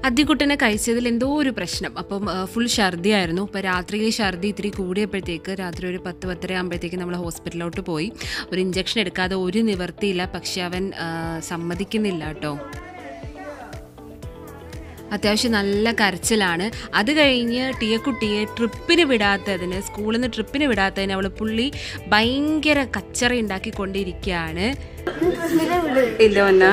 അദ്യക്കുട്ടനെ കഴിച്ചതിൽ എന്തോ ഒരു പ്രശ്നം അപ്പം ഫുൾ ഛർദിയായിരുന്നു അപ്പോൾ രാത്രിയിൽ ഛർദി ഇത്തിരി കൂടിയപ്പോഴത്തേക്ക് രാത്രി ഒരു പത്ത് പത്തര ആകുമ്പോഴത്തേക്ക് നമ്മൾ ഹോസ്പിറ്റലിലോട്ട് പോയി ഒരു ഇഞ്ചക്ഷൻ എടുക്കാതെ ഒരു നിവർത്തിയില്ല പക്ഷെ അവൻ ആ, സമ്മതിക്കുന്നില്ല കേട്ടോ അത്യാവശ്യം നല്ല കരച്ചിലാണ് അത് കഴിഞ്ഞ് ടിയക്കുട്ടിയെ ട്രിപ്പിന് വിടാത്തതിന് സ്കൂളിൽ നിന്ന് ട്രിപ്പിന് വിടാത്തതിന് അവൾ പുള്ളി ഭയങ്കര കച്ചറ ഉണ്ടാക്കിക്കൊണ്ടിരിക്കുകയാണ് ഇല്ല ഒന്ന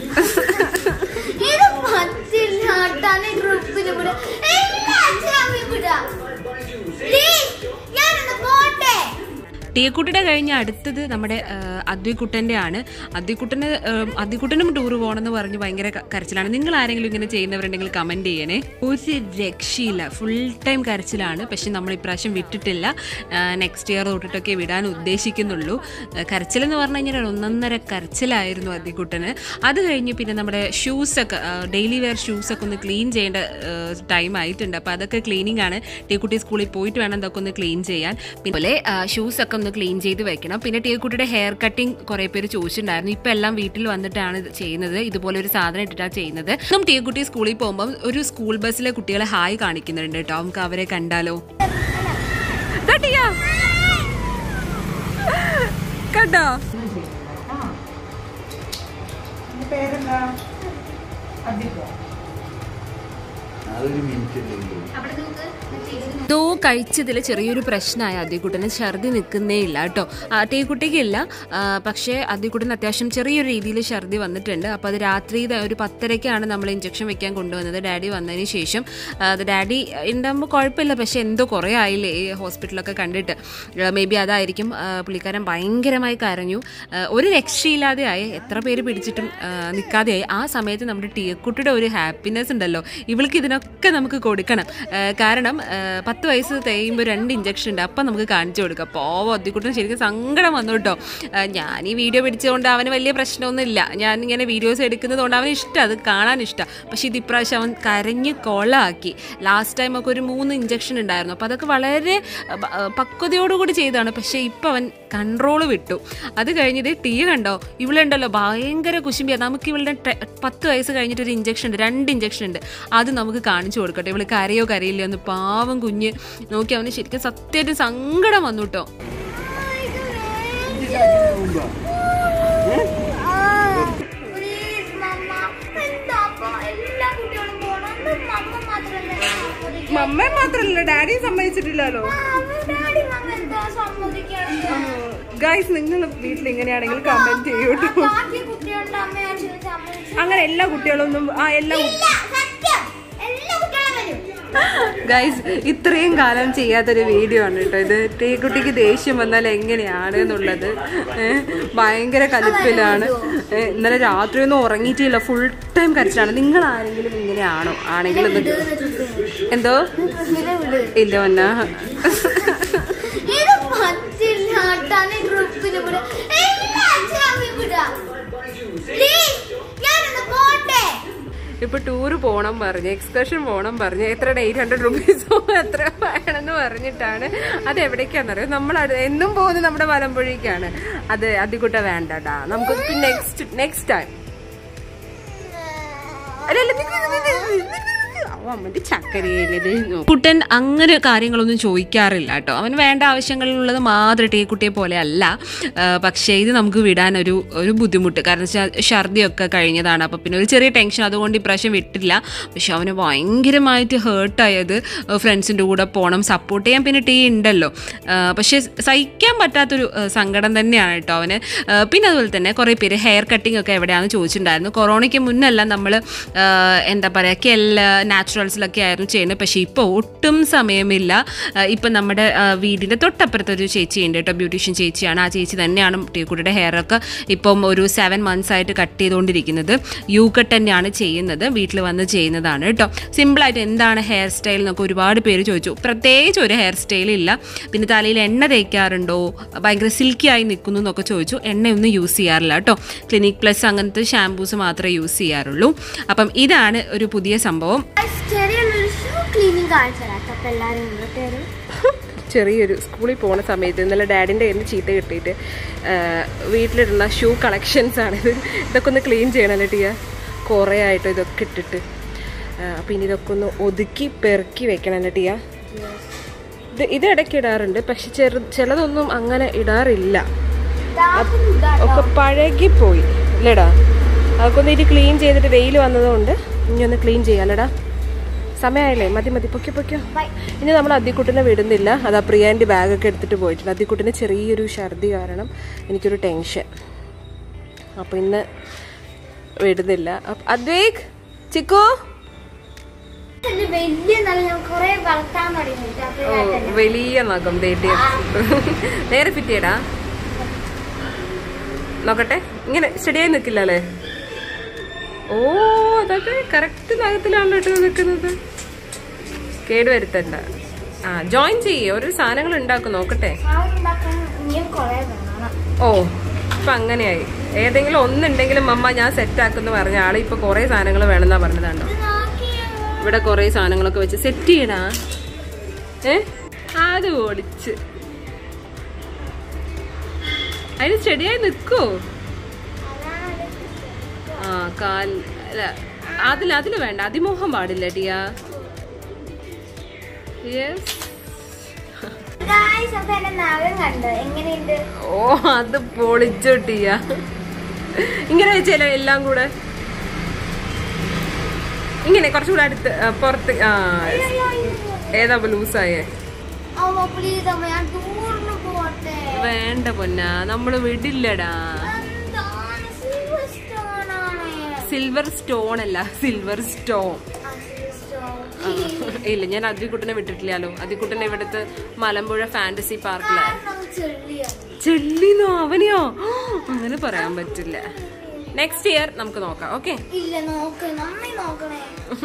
ഇത് പത്തില്ലാട്ടാണ് ഗ്രൂപ്പിന് വിടുക എല്ലാ അച്ഛനമ്മയും വിടുക പ്ലീസ് ഞാനൊന്ന് പോട്ടെ ടീക്കുട്ടിയുടെ കഴിഞ്ഞ് അടുത്തത് നമ്മുടെ അദ്വിക്കുട്ടൻ്റെ ആണ് അദ്വിക്കുട്ടന് അദ്വിക്കുട്ടനും ടൂർ പോകണമെന്ന് പറഞ്ഞ് ഭയങ്കര ക- കരച്ചിലാണ് നിങ്ങൾ ആരെങ്കിലും ഇങ്ങനെ ചെയ്യുന്നവരുണ്ടെങ്കിൽ കമൻറ്റ് ചെയ്യണേ ഒരു രക്ഷയില്ല ഫുൾ ടൈം കരച്ചിലാണ് പക്ഷെ നമ്മൾ ഇപ്രാവശ്യം വിട്ടിട്ടില്ല നെക്സ്റ്റ് ഇയർ തൊട്ടിട്ടൊക്കെ വിടാൻ ഉദ്ദേശിക്കുന്നുള്ളൂ ആ, കരച്ചിലെന്ന് പറഞ്ഞു കഴിഞ്ഞാൽ ഒരു ഒന്നൊന്നര കരച്ചിലായിരുന്നു അദ്വിക്കുട്ടന് അത് കഴിഞ്ഞ് പിന്നെ നമ്മുടെ ഷൂസൊക്കെ ഡെയിലി വെയർ ഷൂസൊക്കെ ഒന്ന് ക്ലീൻ ചെയ്യേണ്ട ടൈം ആയിട്ടുണ്ട് അപ്പോൾ അതൊക്കെ ക്ലീനിങ് ആണ് ടീക്കുട്ടി സ്കൂളിൽ പോയിട്ട് വേണം ഇതൊക്കെ ഒന്ന് ക്ലീൻ ചെയ്യാൻ പിന്നെ പോലെ ഷൂസ് ഒക്കെ ഒന്ന് ക്ലീൻ ചെയ്ത് വെക്കണം പിന്നെ ടീക്കുട്ടിയുടെ ഹെയർ കട്ടിങ് കുറേ പേര് ചോദിച്ചിട്ടുണ്ടായിരുന്നു ഇപ്പം എല്ലാം വീട്ടിൽ വന്നിട്ടാണ് ഇത് ചെയ്യുന്നത് ഇതുപോലെ ഒരു സാധനം ഇട്ടിട്ടാണ് ചെയ്യുന്നത് ഇന്നും ടീക്കുട്ടി സ്കൂളിൽ പോകുമ്പോൾ ഒരു സ്കൂൾ ബസ്സിലെ കുട്ടികളെ ഹായ് കാണിക്കുന്നുണ്ട് കേട്ടോ നമുക്ക് അവരെ കണ്ടാലോ ദാ ടിയ. കണ്ടോ പേരെന്താ അധികം അതൊരു മിനിറ്റ് ഉണ്ടെങ്കിൽ എന്തോ കഴിച്ചതിൽ ചെറിയൊരു പ്രശ്നമായ അദ്യക്കുട്ടന് ഛർദി നിൽക്കുന്നേ ഇല്ല കേട്ടോ ടീക്കുട്ടിക്കില്ല പക്ഷേ അദ്യക്കുട്ടന് അത്യാവശ്യം ചെറിയൊരു രീതിയിൽ ഛർദി വന്നിട്ടുണ്ട് അപ്പോൾ അത് രാത്രി ദ- ഒരു പത്തരയ്ക്കാണ് നമ്മൾ ഇഞ്ചക്ഷൻ വെക്കാൻ കൊണ്ടുവന്നത് ഡാഡി വന്നതിന് ശേഷം ആ, അത് ഡാഡി ഉണ്ടാകുമ്പോൾ കുഴപ്പമില്ല പക്ഷേ എന്തോ കുറേ ആയില്ലേ ഈ ഹോസ്പിറ്റലൊക്കെ കണ്ടിട്ട് മേ ബി അതായിരിക്കും ആ, പുള്ളിക്കാരൻ ഭയങ്കരമായി കരഞ്ഞു ആ, ഒരു രക്ഷയില്ലാതെ ആയി എത്ര പേര് പിടിച്ചിട്ടും നിൽക്കാതെയായി ആ സമയത്ത് നമ്മുടെ ടീക്കുട്ടിയുടെ ഒരു ഹാപ്പിനെസ് ഉണ്ടല്ലോ ഇവൾക്ക് ഇതിനൊക്കെ നമുക്ക് കൊടുക്കണം ആ, കാരണം ആ, പത്ത് വയസ്സ് തേയുമ്പോൾ രണ്ട് ഇഞ്ചക്ഷൻ ഉണ്ട് അപ്പം നമുക്ക് കാണിച്ചു കൊടുക്കാം പോവോ അദ്ദിക്കുട്ടിന് ശരിക്കും സങ്കടം വന്നു കേട്ടോ ആ, ഞാൻ ഈ വീഡിയോ പിടിച്ചതുകൊണ്ട് അവന് വലിയ പ്രശ്നമൊന്നുമില്ല ഞാൻ ഇങ്ങനെ വീഡിയോസ് എടുക്കുന്നത് കൊണ്ട് അവന് ഇഷ്ടം അത് കാണാൻ ഇഷ്ടം പക്ഷേ ഇത് ഇപ്രാവശ്യം അവൻ കരഞ്ഞ് കൊളാക്കി ലാസ്റ്റ് ടൈം ഒക്കെ ഒരു മൂന്ന് ഇഞ്ചക്ഷൻ ഉണ്ടായിരുന്നു അപ്പോൾ അതൊക്കെ വളരെ ആ, ബ- ആ, പക്വതയോടുകൂടി ചെയ്തതാണ് പക്ഷേ ഇപ്പം അവൻ കൺട്രോൾ വിട്ടു അത് കഴിഞ്ഞത് ടീ കണ്ടോ ഇവളുണ്ടല്ലോ ഭയങ്കര കുശുമ്പിയാണ് നമുക്ക് ഇവളുടെ ടെ- പത്ത് വയസ്സ് കഴിഞ്ഞിട്ട് ഒരു ഇഞ്ചക്ഷൻ ഉണ്ട് രണ്ട് ഇഞ്ചക്ഷൻ ഉണ്ട് അത് നമുക്ക് കാണിച്ചു കൊടുക്കട്ടെ ഇവള് കരയോ കരയില്ലയോ എന്ന് പാവം കുഞ്ഞ് നോക്കി അവന് ശരിക്കും സത്യമായിട്ട് സങ്കടം വന്നു കേട്ടോ പ്ലീസ് മമ്മ എന്താ അപ്പൊ എല്ലാ കുട്ടികളും പോണം ഒന്ന് മമ്മ മാത്രമല്ല സമ്മതിക്കുക മമ്മ മാത്രല്ല ഡാഡി സമ്മതിച്ചിട്ടില്ലല്ലോ ഡാഡി മമ്മ എന്താ സമ്മതിക്കണം ഗൈസ് നിങ്ങൾ വീട്ടിൽ ഇങ്ങനെയാണെങ്കിൽ കമന്റ് ചെയ്യൂട്ടോ ബാക്കി കുട്ടികളുടെ അമ്മ അച്ഛനും സമ്മതിച്ചു അങ്ങനെ എല്ലാ കുട്ടികളൊന്നും ആ എല്ലാ ഇല്ല സത്യം എല്ലാ കുട്ടികളും വരും ഗൈസ് ഇത്രയും കാലം ചെയ്യാത്തൊരു വീഡിയോ ആണ് കേട്ടോ ഇത് ടീക്കുട്ടിക്ക് ദേഷ്യം വന്നാൽ എങ്ങനെയാണ് എന്നുള്ളത് ഏ, ഭയങ്കര കലിപ്പിലാണ് ഏ, ഇന്നലെ രാത്രി ഒന്നും ഉറങ്ങിയിട്ടില്ല ഫുൾ ടൈം കരച്ചിലാണ് നിങ്ങൾ ആരെങ്കിലും ഇങ്ങനെയാണോ ആണെങ്കിൽ ഒന്ന് എന്തോ ഇല്ല ഒന്ന ഇത് പത്തില്ലാട്ടാണ് ഗ്രൂപ്പിന് വിടുക എല്ലാ അച്ഛനമ്മയും വിടുക പ്ലീസ് ഞാനൊന്ന് പോട്ടെ ഇപ്പൊ ടൂർ പോണം പറഞ്ഞ് എക്സ്കർഷൻ പോണം പറഞ്ഞ് എത്ര എയ്റ്റ് ഹൺഡ്രഡ് റുപ്പീസോ എത്ര വേണമെന്ന് പറഞ്ഞിട്ടാണ് അത് എവിടേക്കാന്നറിയോ നമ്മൾ അത് എന്നും പോകുന്നത് നമ്മുടെ മലമ്പുഴയ്ക്കാണ് അത് അതികൂട്ട വേണ്ടടാ നമുക്ക് നെക്സ്റ്റ് നെക്സ്റ്റ് ടൈം കുട്ടൻ അങ്ങനെ കാര്യങ്ങളൊന്നും ചോദിക്കാറില്ല കേട്ടോ അവൻ വേണ്ട ആവശ്യങ്ങളിലുള്ളത് മാത്രം ടീക്കുട്ടിയെ പോലെ അല്ല ആ, പക്ഷേ ഇത് നമുക്ക് വിടാൻ ഒരു ഒരു ബുദ്ധിമുട്ട് കാരണം വെച്ചാൽ ഛർദിയൊക്കെ കഴിഞ്ഞതാണ് അപ്പോൾ പിന്നെ ഒരു ചെറിയ ടെൻഷൻ അതുകൊണ്ട് ഇപ്രാവശ്യം വിട്ടില്ല പക്ഷെ അവന് ഭയങ്കരമായിട്ട് ഹേർട്ടായത് ഫ്രണ്ട്സിൻ്റെ കൂടെ പോകണം സപ്പോർട്ട് ചെയ്യാൻ പിന്നെ ടീ ഉണ്ടല്ലോ ആ, പക്ഷേ സഹിക്കാൻ പറ്റാത്തൊരു ആ, സങ്കടം തന്നെയാണ് കേട്ടോ അവന് ആ, പിന്നെ അതുപോലെ തന്നെ കുറേ പേര് ഹെയർ കട്ടിംഗ് ഒക്കെ എവിടെയാണെന്ന് ചോദിച്ചിട്ടുണ്ടായിരുന്നു കൊറോണയ്ക്ക് മുന്നെല്ലാം നമ്മൾ എന്താ പറയുക കെല്ല നാച്ചുറൽസിലൊക്കെ ആയിരുന്നു ചെയ്യുന്നത് പക്ഷേ ഇപ്പോൾ ഒട്ടും സമയമില്ല ആ, ഇപ്പം നമ്മുടെ ആ, വീടിൻ്റെ തൊട്ടപ്പുറത്ത് ഒരു ചേച്ചിയുണ്ട് കേട്ടോ ബ്യൂട്ടീഷ്യൻ ചേച്ചിയാണ് ആ ചേച്ചി തന്നെയാണ് ടീക്കുട്ടിയുടെ ഹെയറൊക്കെ ഇപ്പം ഒരു സെവൻ മന്ത്സ് ആയിട്ട് കട്ട് ചെയ്തുകൊണ്ടിരിക്കുന്നത് യു കട്ട് തന്നെയാണ് ചെയ്യുന്നത് വീട്ടിൽ വന്ന് ചെയ്യുന്നതാണ് കേട്ടോ സിമ്പിളായിട്ട് എന്താണ് ഹെയർ സ്റ്റൈൽ എന്നൊക്കെ ഒരുപാട് പേര് ചോദിച്ചു പ്രത്യേകിച്ച് ഒരു ഹെയർ സ്റ്റൈൽ ഇല്ല പിന്നെ തലയിൽ എണ്ണ തേക്കാറുണ്ടോ ഭയങ്കര സിൽക്കി ആയി നിൽക്കുന്നു എന്നൊക്കെ ചോദിച്ചു എണ്ണയൊന്നും യൂസ് ചെയ്യാറില്ല കേട്ടോ ക്ലിനിക് പ്ലസ് അങ്ങനത്തെ ഷാംപൂസ് മാത്രമേ യൂസ് ചെയ്യാറുള്ളൂ അപ്പം ഇതാണ് ഒരു പുതിയ സംഭവം ചെറിയൊരു ഷൂ ക്ലീനിങ് കാണിച്ചു തരാം അപ്പൊ എല്ലാരും ഇങ്ങോട്ട് വരും ചെറിയൊരു സ്കൂളിൽ പോണ സമയത്ത് ഇന്നലെ ഡാഡിൻ്റെ കയ്യിൽ നിന്ന് ചീത്ത കിട്ടിയിട്ട് ആ, വീട്ടിലിടുന്ന ഷൂ കളക്ഷൻസ് ആണിത് ഇതൊക്കെ ഒന്ന് ക്ലീൻ ചെയ്യണമല്ലോ ടിയ കുറേ ആയിട്ട് ഇതൊക്കെ ഇട്ടിട്ട് അപ്പം ഇനി ഇതൊക്കെ ഒന്ന് ഒതുക്കി പെറുക്കി വെക്കണം അല്ലേ ടിയ ഇത് ഇത് ഇടയ്ക്ക് ഇടാറുണ്ട് പക്ഷെ ചെറു ചിലതൊന്നും അങ്ങനെ ഇടാറില്ല ഒക്കെ പഴകിപ്പോയി അല്ലേടാ അതൊക്കെ ഒന്ന് ഇനി ക്ലീൻ ചെയ്തിട്ട് വെയിൽ വന്നതുകൊണ്ട് ഇനി ഒന്ന് ക്ലീൻ ചെയ്യാം അല്ലേടാ സമയമായില്ലേ മതി മതി പൊക്കോ പൊക്കോ ഇനി നമ്മൾ അദ്ദിക്കുട്ടിനെ വിടുന്നില്ല അത് ആ പ്രിയാൻ്റെ ബാഗൊക്കെ എടുത്തിട്ട് പോയിട്ടുണ്ട് അദ്ദിക്കുട്ടിന് ചെറിയൊരു ഛർദി കാരണം എനിക്കൊരു ടെൻഷൻ അപ്പോൾ ഇന്ന് വിടുന്നില്ല അപ്പ- അദ്വൈക് ചിക്കോ ഇത് വലിയ നല്ല കുറെ വളർത്താൻ തുടങ്ങിയിട്ട് അപ്പൊ വലിയ നഖം തേട്ടി നേരെ ഫിറ്റ് ചെയ്യടാ നോക്കട്ടെ ഇങ്ങനെ സ്റ്റഡിയായി നിൽക്കില്ല അല്ലേ ഓ അതൊക്കെ കറക്റ്റ് നഖത്തിലാണല്ലോ ഇട്ട് നിൽക്കുന്നത് കേടുവരുത്തണ്ട ആ ജോയിൻ ചെയ്യേ ഓരോ സാധനങ്ങൾ ഉണ്ടാക്കും നോക്കട്ടെ സാധനം ഉണ്ടാക്കാൻ ഇനിയും കുറെ വേണം ഓ ഇപ്പൊ അങ്ങനെയായി ഏതെങ്കിലും ഒന്നുണ്ടെങ്കിലും അമ്മ ഞാൻ സെറ്റ് ആക്കുന്നു പറഞ്ഞ ആള് ഇപ്പൊ കുറെ സാധനങ്ങൾ വേണമെന്നാ പറഞ്ഞതാണ്ടോ ഇത് നോക്കിയേ ഇവിടെ കുറെ സാധനങ്ങളൊക്കെ വെച്ച് സെറ്റ് ചെയ്യണാ ഏ അത് ഓടിച്ച് അതിന് ചെടിയായി നിക്കോ ആ കാൽ അല്ല അതിൽ അതില് വേണ്ട അതിമോഹം പാടില്ല ടിയ യെസ് ഗായ്സ് അപ്പൊ എന്റെ നഖം കണ്ടോ എങ്ങനെയുണ്ട് ഓ അത് പൊളിച്ചു ടിയ ഇങ്ങനെ വെച്ചല്ലോ എല്ലാം കൂടെ ഇങ്ങനെ കുറച്ചുകൂടെ അടുത്ത് ആ, പുറത്ത് ആ ഏതാ ലൂസായേ അമ്മ പ്ലീസ് അമ്മ ഞാൻ ടൂറിന് പോട്ടെ വേണ്ട പൊന്ന നമ്മള് വിടില്ലടാ എന്താണ് സിൽവർ സ്റ്റോൺ ആണ് സിൽവർ സ്റ്റോൺ അല്ല സിൽവർ സ്റ്റോൺ ആ, silver stone. ഇല്ല ഞാൻ അതിക്കുട്ടനെ വിട്ടിട്ടില്ലല്ലോ അതിക്കുട്ടനെ ഇവിടുത്തെ മലമ്പുഴ ഫാന്റസി പാർക്കിലാണ് കാരണം ചെള്ളിയാണ് ചെല്ലിനോ അവനെയോ അങ്ങനെ പറയാൻ പറ്റില്ല നെക്സ്റ്റ് ഇയർ നമുക്ക് നോക്കാം ഓക്കെ ഇല്ല നോക്ക് നന്നായി നോക്കണേ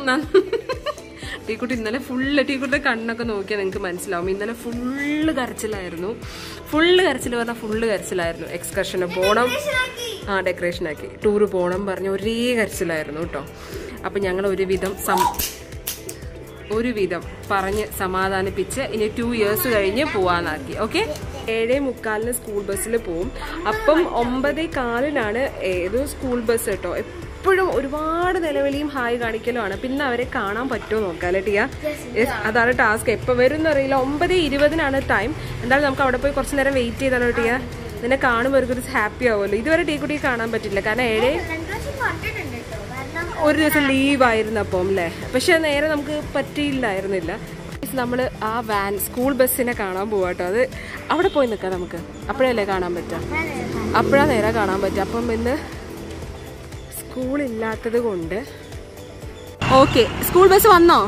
ടീക്കുട്ടി ഇന്നലെ ഫുള്ള് ടീക്കുട്ടിയുടെ കണ്ണൊക്കെ നോക്കിയാൽ നിങ്ങൾക്ക് മനസ്സിലാവും ഇന്നലെ ഫുള്ള് കരച്ചിലായിരുന്നു ഫുള്ള് കരച്ചിൽ പറഞ്ഞാൽ ഫുള്ള് കരച്ചിലായിരുന്നു എക്സ്കർഷന് പോണം ശരിയാക്കി. ആ ഡെക്കറേഷൻ ആക്കി ടൂറ് പോണം പറഞ്ഞ ഒരേ കരച്ചിലായിരുന്നു കേട്ടോ അപ്പം ഞങ്ങൾ ഒരുവിധം സം ഒരുവിധം പറഞ്ഞ് സമാധാനിപ്പിച്ച് ഇനി ടു ഇയേഴ്സ് കഴിഞ്ഞ് പോവാന്നാക്കി ഓക്കെ ഏഴേ മുക്കാലിന് സ്കൂൾ ബസ്സിൽ പോവും അപ്പം ഒമ്പതേ കാലിനാണ് ഏതോ സ്കൂൾ ബസ് കേട്ടോ എപ്പോഴും ഒരുപാട് നിലവിളിയും ഹായ് കാണിക്കലുമാണ് പിന്നെ അവരെ കാണാൻ പറ്റുമോ നോക്കാം അല്ലേ ടിയ Yes, അതാണ് ടാസ്ക് എപ്പോൾ വരും എന്നറിയില്ല ഒമ്പത് ഇരുപതിനാണ് ടൈം എന്തായാലും നമുക്ക് അവിടെ പോയി കുറച്ച് നേരം വെയിറ്റ് ചെയ്താലോ ടിയ നിന്നെ കാണുമ്പോൾ അവർക്കൊരു ഹാപ്പി ആവുമല്ലോ ഇതുവരെ ടീ കുട്ടിയെ കാണാൻ പറ്റില്ല കാരണം ഏഴേ രണ്ട് പ്രാവശ്യം കണ്ടിട്ടുണ്ട് കേട്ടോ കാരണം ഒരു ദിവസം ലീവ് ആയിരുന്നു അപ്പം അല്ലേ പക്ഷെ നേരെ നമുക്ക് പറ്റിയില്ലായിരുന്നില്ല നമ്മൾ ആ വാൻ സ്കൂൾ ബസ്സിനെ കാണാൻ പോവാട്ടോ അത് അവിടെ പോയി നിൽക്കാം നമുക്ക് അപ്പോഴല്ലേ കാണാൻ പറ്റുക അപ്പോഴാ നേരെ കാണാൻ പറ്റുക അപ്പം ഇന്ന് സ്കൂൾ ഇല്ലാത്തത് കൊണ്ട് ഓക്കെ സ്കൂൾ ബസ് വന്നോ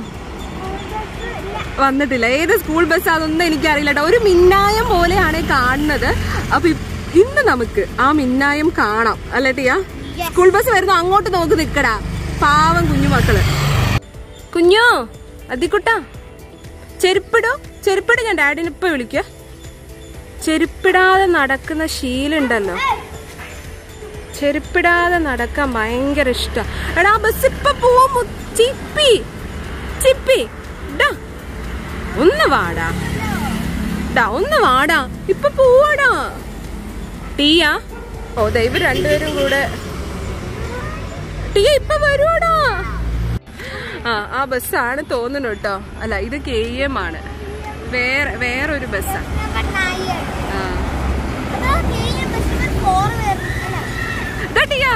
വന്നിട്ടില്ല ഏത് സ്കൂൾ ബസ് അതൊന്നും എനിക്കറിയില്ല കേട്ടോ ഒരു മിന്നായം പോലെയാണ് കാണുന്നത് അപ്പൊ ഇ- ഇന്ന് നമുക്ക് ആ മിന്നായം കാണാം അല്ലേ ടിയ സ്കൂൾ ബസ് വരുന്നു അങ്ങോട്ട് നോക്കി നിക്കടാ പാവം കുഞ്ഞു മക്കള് കുഞ്ഞോ അതിക്കുട്ടാ ചെരുപ്പിടോ ചെരുപ്പിട് ഞാൻ ഡാഡിനെ ഇപ്പൊ വിളിക്ക ചെരുപ്പിടാതെ നടക്കുന്ന ശീലുണ്ടല്ലോ ചെരുപ്പിടാതെ നടക്കാൻ ഭയങ്കര ഇഷ്ട എടാ ബസ് ഇപ്പൊ പോവും മു- ചിപ്പി ചിപ്പി ഡാ ഒന്ന് വാടാ ഡാ ഒന്ന് വാടാ ഇപ്പൊ പോവാടാ ടീയാ ഓ ദൈവ രണ്ടുപേരും കൂടെ ടീയ ഇപ്പൊ വരുവാടാ ആ ആ ബസ്സാണ് തോന്നുന്നു കേട്ടോ അല്ല ഇത് കെ എം ആണ് വേറെ വേറൊരു ബസ്സാ നായിയാണ് ആ അതാ കെയ്യ ബസ്സിൽ ഫോർ വരുന്നില്ല ദാ ടിയ.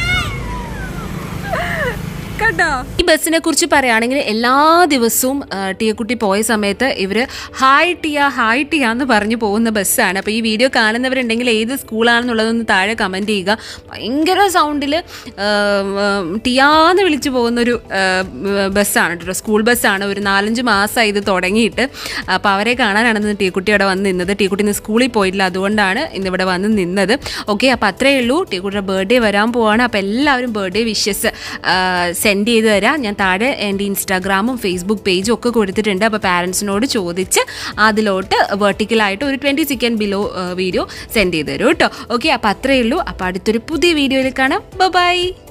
കേട്ടോ ഈ ബസ്സിനെ കുറിച്ച് പറയുകയാണെങ്കിൽ എല്ലാ ദിവസവും ആ, ടിയക്കുട്ടി പോയ സമയത്ത് ഇവര് ഹായ് ടിയ ഹായ് ടിയ എന്ന് പറഞ്ഞു പോകുന്ന ബസ്സാണ് അപ്പോൾ ഈ വീഡിയോ കാണുന്നവരുണ്ടെങ്കിൽ ഏത് സ്കൂളാണെന്നുള്ളതൊന്ന് താഴെ കമൻറ്റ് ചെയ്യുക ഭയങ്കര സൗണ്ടിൽ ടിയാന്ന് വിളിച്ചു പോകുന്നൊരു ആ, ബസ്സാണ് കേട്ടോ സ്കൂൾ ബസ്സാണ് ഒരു നാലഞ്ച് മാസമായി ഇത് തുടങ്ങിയിട്ട് അപ്പോൾ അവരെ കാണാനാണ് ഇന്ന് ടീക്കുട്ടി അവിടെ വന്ന് നിന്നത് ടീക്കുട്ടി ഇന്ന് സ്കൂളിൽ പോയിട്ടില്ല അതുകൊണ്ടാണ് ഇന്നിവിടെ വന്ന് നിന്നത് ഓക്കെ അപ്പോൾ അത്രയേ ഉള്ളൂ ടീക്കുട്ടിയുടെ ബർത്ത്ഡേ വരാൻ പോവാണ് അപ്പോൾ എല്ലാവരും ബർത്ത്ഡേ വിഷസ് സെൻഡ് ചെയ്ത് തരാം ഞാൻ താഴെ എൻ്റെ ഇൻസ്റ്റാഗ്രാമും ഫേസ്ബുക്ക് പേജും ഒക്കെ കൊടുത്തിട്ടുണ്ട് അപ്പോൾ പാരൻസിനോട് ചോദിച്ച് അതിലോട്ട് വെർട്ടിക്കലായിട്ട് ഒരു twenty second below video send ചെയ്ത് തരും കേട്ടോ ഓക്കെ അപ്പോൾ അത്രയേ ഉള്ളൂ അപ്പോൾ അടുത്തൊരു പുതിയ വീഡിയോയിൽ കാണാം ബൈ